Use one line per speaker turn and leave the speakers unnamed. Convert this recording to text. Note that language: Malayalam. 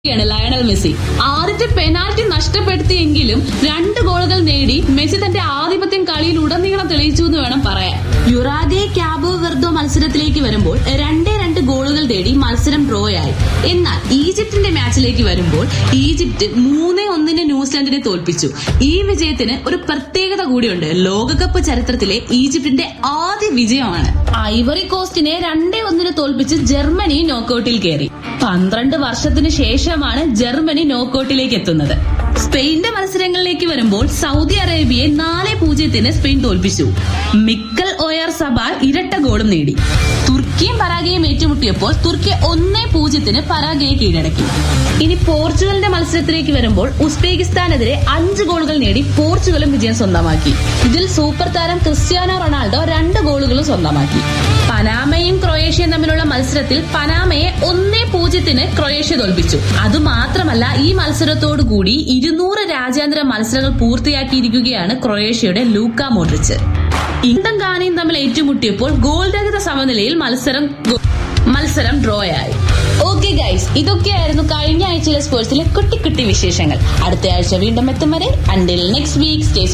ാണ് ലയണൽ മെസ്സി ആദ്യത്തെ പെനാൽറ്റി നഷ്ടപ്പെടുത്തിയെങ്കിലും രണ്ട് ഗോളുകൾ നേടി മെസ്സി തന്റെ ആധിപത്യം കളിയിൽ ഉടനീളം തെളിയിച്ചു എന്ന് വേണം പറയാൻ യുറാഗെ ക്യാബോ വെർദോ മത്സരത്തിലേക്ക് വരുമ്പോൾ രണ്ടേ രണ്ട് ഗോളുകൾ നേടി മത്സരം ഡ്രോയായി എന്നാൽ ഈജിപ്തിന്റെ മാച്ചിലേക്ക് വരുമ്പോൾ ഈജിപ്ത് മൂന്നേ ഒന്നിന് ന്യൂസിലാൻഡിനെ തോൽപ്പിച്ചു ഈ വിജയത്തിന് ഒരു പ്രത്യേകത കൂടിയുണ്ട് ലോകകപ്പ് ചരിത്രത്തിലെ ഈജിപ്തിന്റെ ആദ്യ വിജയമാണ് ഐവറി കോസ്റ്റിനെ രണ്ടേ ഒന്നിന് തോൽപ്പിച്ച് ജർമ്മനി നോക്കൌട്ടിൽ കയറി പന്ത്രണ്ട് വർഷത്തിന് ശേഷമാണ് ജർമ്മനി നോക്കൌട്ടിലേക്ക് എത്തുന്നത് സ്പെയിന്റെ മത്സരങ്ങളിലേക്ക് വരുമ്പോൾ സൗദി അറേബ്യയെ നാല് പൂജ്യത്തിന് സ്പെയിൻ തോൽപ്പിച്ചു മിക്കൽ ഒയർ സബാൽ ഇരട്ട ഗോളും നേടി തുർക്കിയും പരാഗയും ഏറ്റുമുട്ടിയപ്പോൾ തുർക്കി ഒന്നേ പൂജ്യത്തിന് പരാഗയെ കീഴടക്കി ഇനി പോർച്ചുഗലിന്റെ മത്സരത്തിലേക്ക് വരുമ്പോൾ ഉസ്ബെക്കിസ്ഥാനെതിരെ അഞ്ച് ഗോളുകൾ നേടി പോർച്ചുഗലും വിജയം സ്വന്തമാക്കി ഇതിൽ സൂപ്പർ താരം ക്രിസ്ത്യാനോ റൊണാൾഡോ രണ്ട് ഗോളുകളും സ്വന്തമാക്കി പനാമയും ക്രൊയേഷ്യയും തമ്മിലുള്ള മത്സരത്തിൽ പനാമയെ ഒന്നേ പൂജ്യത്തിന് ക്രൊയേഷ്യ തോൽപ്പിച്ചു അതുമാത്രമല്ല ഈ മത്സരത്തോടു കൂടി ഇരുന്നൂറ് രാജ്യാന്തര മത്സരങ്ങൾ പൂർത്തിയാക്കിയിരിക്കുകയാണ് ക്രൊയേഷ്യയുടെ ലൂക്ക മോഡ്രിച്ച് ഇന്ത്യൻ ഗാനയും തമ്മിൽ ഏറ്റുമുട്ടിയപ്പോൾ ഗോൾ രഹിത സമനിലയിൽ മത്സരം ഗോ- മത്സരം ഡ്രോയായി ഓക്കെ ഗൈസ് ഇതൊക്കെയായിരുന്നു കഴിഞ്ഞ ആഴ്ചയിലെ സ്പോർട്സിലെ കുട്ടി കുട്ടി വിശേഷങ്ങൾ അടുത്ത ആഴ്ച വീണ്ടും എത്തും വരെ അണ്ടിൽ നെക്സ്റ്റ് വീക്ക് സ്റ്റേ